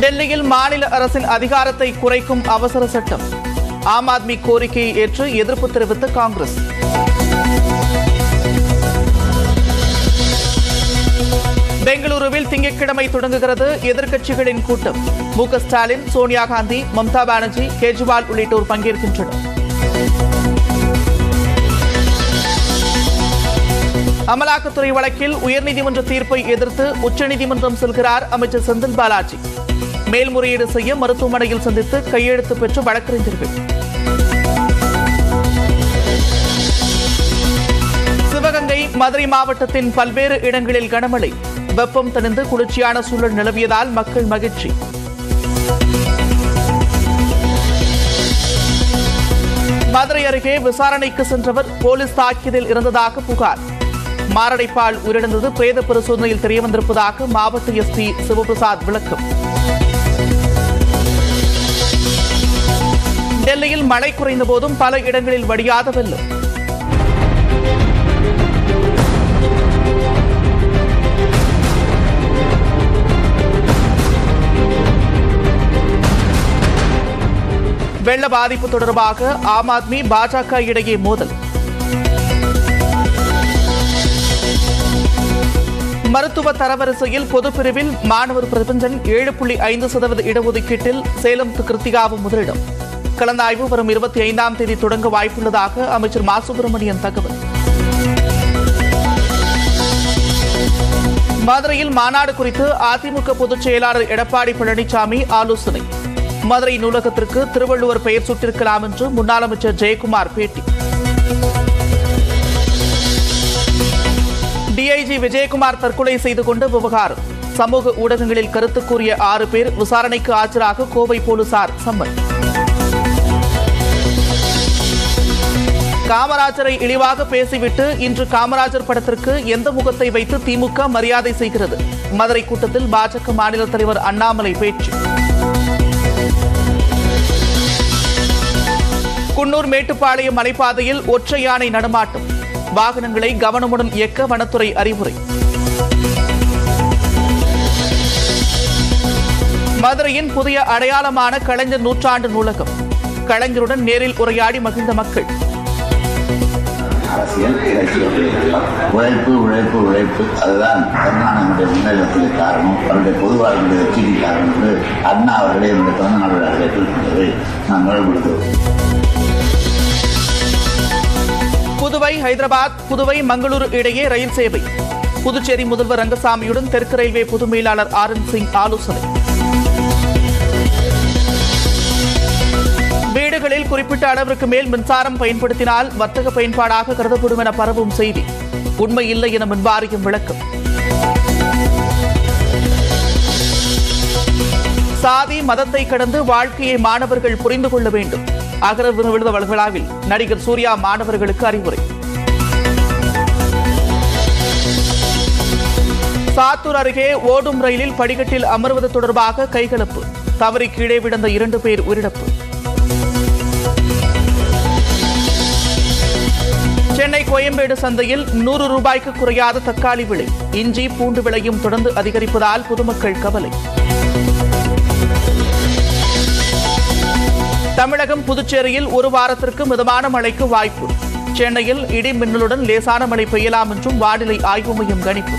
டெல்லியில் மாநில அரசின் அதிகாரத்தை குறைக்கும் அவசர சட்டம் ஆம் ஆத்மி கோரிக்கையை ஏற்று எதிர்ப்பு தெரிவித்த காங்கிரஸ் பெங்களூருவில் திங்கட்கிழமை தொடங்குகிறது எதிர்க்கட்சிகளின் கூட்டம் மு க ஸ்டாலின் சோனியா காந்தி மம்தா பானர்ஜி கேஜ்ரிவால் உள்ளிட்டோர் பங்கேற்கின்றனர் அமலாக்கத்துறை வழக்கில் உயர்நீதிமன்ற தீர்ப்பை எதிர்த்து உச்சநீதிமன்றம் செல்கிறார் அமைச்சர் செந்தில் பாலாஜி மேல்முறையீடு செய்ய மருத்துவமனையில் சந்தித்து கையெழுத்து பெற்ற வழக்கறிஞர்கள் சிவகங்கை மதுரை மாவட்டத்தின் பல்வேறு இடங்களில் கனமழை வெப்பம் தணிந்து குளிர்ச்சியான சூழல் நிலவியதால் மக்கள் மகிழ்ச்சி மதுரை அருகே விசாரணைக்கு சென்றவர் போலீஸ் தாக்கியதில் இருந்ததாக புகார் மாரடைப்பால் உயிரிழந்தது பிரேத பரிசோதனையில் தெரியவந்திருப்பதாக மாவட்ட எஸ்பி சிவபிரசாத் விளக்கம் டெல்லியில் மழை குறைந்த போதும் பல இடங்களில் வடியாத வெள்ளம் வெள்ள பாதிப்பு தொடர்பாக ஆம் ஆத்மி பாஜக இடையே மோதல் மருத்துவ தரவரிசையில் பொதுப்பிரிவில் மாணவர் பிரபஞ்சன் ஏழு புள்ளி ஐந்து சதவீத இடஒதுக்கீட்டில் சேலம் கிருத்திகாவும் முதலிடம் கலந்தாய்வு வரும் இருபத்தி ஐந்தாம் தேதி தொடங்க வாய்ப்புள்ளதாக அமைச்சர் மா சுப்பிரமணியன் தகவல் மதுரையில் மாநாடு குறித்து அதிமுக பொதுச் செயலாளர் எடப்பாடி பழனிசாமி ஆலோசனை மதுரை நூலகத்திற்கு திருவள்ளுவர் பெயர் சூட்டிருக்கலாம் என்று முன்னாள் அமைச்சர் ஜெயக்குமார் பேட்டி டிஐஜி விஜயகுமார் தற்கொலை செய்து கொண்ட விவகாரம் சமூக ஊடகங்களில் கருத்து கூறிய ஆறு பேர் விசாரணைக்கு ஆஜராக கோவை போலீசார் சம்மன் காமராஜரை இழிவாக பேசிவிட்டு இன்று காமராஜர் படத்திற்கு எந்த முகத்தை வைத்து திமுக மரியாதை செய்கிறது மதுரை கூட்டத்தில் பாஜக மாநில தலைவர் அண்ணாமலை பேச்சு குன்னூர் மேட்டுப்பாளையம் மலைப்பாதையில் ஒற்றை யானை நடமாட்டம் வாகனங்களை கவனமுடன் இயக்க வனத்துறை அறிவுரை மதுரையின் புதிய அடையாளமான கலைஞர் நூற்றாண்டு நூலகம் கலைஞருடன் நேரில் உரையாடி மகிழ்ந்த மக்கள் அரசியல் இலக்கியம் உழைப்பு உழைப்பு உழைப்பு அதுதான் கருணாநிதியுடைய முன்னேற்றத்துக்கு காரணம் அவருடைய பொது வாழ்வுடைய வெற்றிக்கு காரணம் என்று அண்ணா அவர்களே இந்த பிறந்தநாள் விழாவில் குறிப்பிட்டதை நாங்கள் விடுகிறோம் புதுவை ஹைதராபாத் புதுவை மங்களூரு இடையே ரயில் சேவை புதுச்சேரி முதல்வர் ரங்கசாமியுடன் தெற்கு ரயில்வே பொது மேலாளர் ஆர் என் சிங் ஆலோசனை வீடுகளில் குறிப்பிட்ட அளவிற்கு மேல் மின்சாரம் பயன்படுத்தினால் வர்த்தக பயன்பாடாக கருதப்படும் என பரவும் செய்தி உண்மை இல்லை என மின்வாரியம் விளக்கம் சாதி மதத்தை கடந்து வாழ்க்கையை மாணவர்கள் புரிந்து கொள்ள வேண்டும் அகர விருது விழாவில் நடிகர் சூர்யா மாணவர்களுக்கு அறிவுரை சாத்தூர் அருகே ஓடும் ரயிலில் படிக்கட்டில் அமர்வது தொடர்பாக கைகலப்பு தவறி கீழே விழுந்த இரண்டு பேர் உயிரிழப்பு சென்னை கோயம்பேடு சந்தையில் நூறு ரூபாய்க்கு குறையாத தக்காளி விலை இஞ்சி பூண்டு விலையும் தொடர்ந்து அதிகரிப்பதால் பொதுமக்கள் கவலை தமிழகம் புதுச்சேரியில் ஒரு வாரத்திற்கு மிதமான மழைக்கு வாய்ப்பு சென்னையில் இடி மின்னலுடன் லேசான மழை பெய்யலாம் என்றும் வானிலை ஆய்வு மையம் கணிப்பு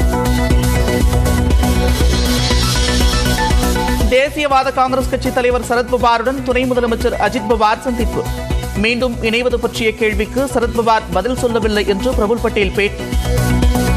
தேசியவாத காங்கிரஸ் கட்சி தலைவர் சரத்பவாருடன் துணை முதலமைச்சர் அஜித் பவார் சந்திப்பு மீண்டும் இணைவது பற்றிய கேள்விக்கு சரத்பவார் பதில் சொல்லவில்லை என்று பிரபுல் பட்டேல் பேட்டி